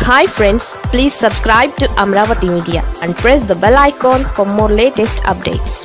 hi friends please subscribe to Amaravati media and press the bell icon for more latest updates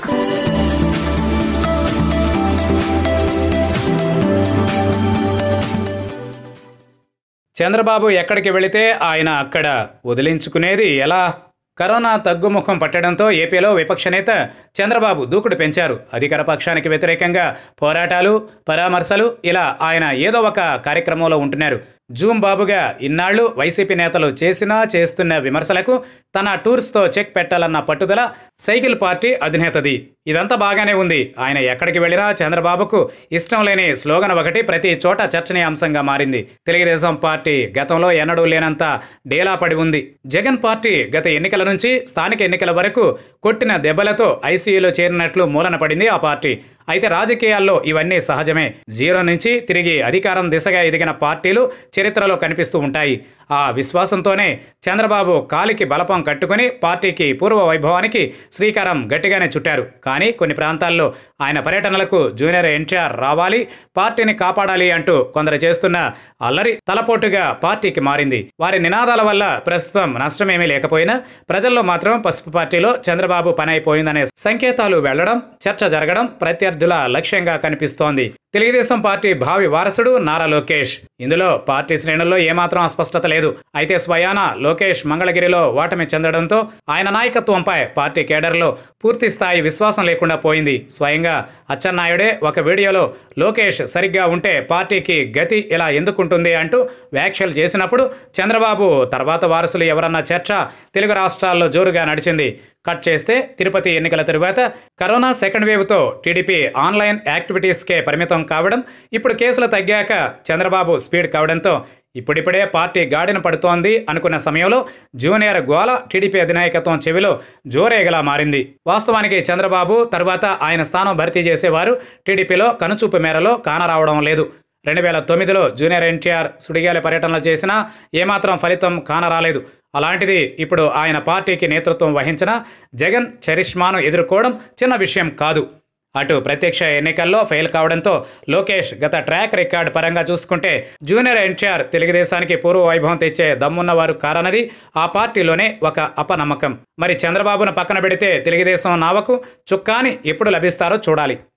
Chandrababu ఎక్కడికి వెళితే ఆయన అక్కడ వదిలించుకునేది ఎలా కరోనా తగ్గుముఖం పట్టడంతో ఏపీలో విపక్ష నేత చంద్రబాబు దూకుడు పెంచారు అధికార పక్షానికి వ్యతిరేకంగా పోరాటాలు పరామర్శలు ఇలా ఆయన ఏదో ఒక కార్యక్రమంలో ఉంటున్నారు జూమ్ బాబుగా ఇన్నాళ్లు వైసీపీ నేతలు చేసినా చేస్తున్న విమర్శలకు తన టూర్స్తో చెక్ పెట్టాలన్న పట్టుదల సైకిల్ పార్టీ అధినేతది ఇదంతా బాగానే ఉంది ఆయన ఎక్కడికి వెళ్ళినా చంద్రబాబుకు ఇష్టం లేని స్లోగన్ ఒకటి ప్రతి చోట చర్చనీయాంశంగా మారింది తెలుగుదేశం పార్టీ గతంలో ఎన్నడూ లేనంత డేలా పడి ఉంది జగన్ పార్టీ గత ఎన్నికల నుంచి స్థానిక ఎన్నికల వరకు కొట్టిన దెబ్బలతో ఐసీయూలో చేరినట్లు మూలన పడింది ఆ పార్టీ అయితే రాజకీయాల్లో ఇవన్నీ సహజమే జీరో నుంచి తిరిగి అధికారం దిశగా ఎదిగిన పార్టీలు చరిత్రలో కనిపిస్తూ ఉంటాయి ఆ విశ్వాసంతోనే చంద్రబాబు కాలికి బలపం కట్టుకుని పార్టీకి పూర్వ వైభవానికి శ్రీకారం గట్టిగానే చుట్టారు కానీ కొన్ని ప్రాంతాల్లో ఆయన పర్యటనలకు జూనియర్ ఎన్టీఆర్ రావాలి పార్టీని కాపాడాలి అంటూ కొందరు చేస్తున్న అల్లరి తలపోటుగా పార్టీకి మారింది వారి నినాదాల వల్ల ప్రస్తుతం నష్టమేమీ లేకపోయినా ప్రజల్లో మాత్రం పసుపు పార్టీలో చంద్రబాబు పని అయిపోయిందనే సంకేతాలు వెళ్లడం చర్చ జరగడం ప్రత్యర్థుల లక్ష్యంగా కనిపిస్తోంది తెలుగుదేశం పార్టీ భావి వారసుడు నారా లోకేష్ ఇందులో పార్టీ శ్రేణుల్లో ఏమాత్రం అస్పష్టత లేదు అయితే స్వయాన లోకేష్ మంగళగిరిలో ఓటమి చెందడంతో ఆయన నాయకత్వంపై పార్టీ కేడర్లో పూర్తి స్థాయి విశ్వాసం లేకుండా పోయింది స్వయంగా అచ్చెన్నాయుడే ఒక వీడియోలో లోకేష్ సరిగ్గా ఉంటే పార్టీకి గతి ఇలా ఎందుకుంటుంది అంటూ వ్యాఖ్యలు చేసినప్పుడు చంద్రబాబు తర్వాత వారసులు ఎవరన్న చర్చ తెలుగు రాష్ట్రాల్లో జోరుగా నడిచింది కట్ చేస్తే తిరుపతి ఎన్నికల తరువాత కరోనా సెకండ్ వేవ్తో టీడీపీ ఆన్లైన్ యాక్టివిటీస్కే పరిమితం కావడం ఇప్పుడు కేసులు తగ్గాక చంద్రబాబు స్పీడ్ కావడంతో ఇప్పుడిప్పుడే పార్టీ గాడిన పడుతోంది అనుకున్న సమయంలో జూనియర్ గోల టీడీపీ అధినాయకత్వం చెవిలో జోరేగలా మారింది వాస్తవానికి చంద్రబాబు తర్వాత ఆయన స్థానం భర్తీ చేసేవారు టీడీపీలో కనుచూపు మేరలో కానరావడం లేదు రెండు వేల తొమ్మిదిలో జూనియర్ ఎన్టీఆర్ సుడిగాలి పర్యటనలు చేసినా ఏమాత్రం ఫలితం కానరాలేదు అలాంటిది ఇప్పుడు ఆయన పార్టీకి నేతృత్వం వహించిన జగన్ చరిష్మాను ఎదుర్కోవడం చిన్న విషయం కాదు అటు ప్రత్యక్ష ఎన్నికల్లో ఫెయిల్ కావడంతో లోకేష్ గత ట్రాక్ రికార్డ్ పరంగా చూసుకుంటే జూనియర్ ఎన్టీఆర్ తెలుగుదేశానికి పూర్వ వైభవం తెచ్చే దమ్మున్నవారు కారన్నది ఆ పార్టీలోనే ఒక అపనమ్మకం మరి చంద్రబాబును పక్కన పెడితే తెలుగుదేశం నావకు చుక్కాని ఎప్పుడు లభిస్తారో చూడాలి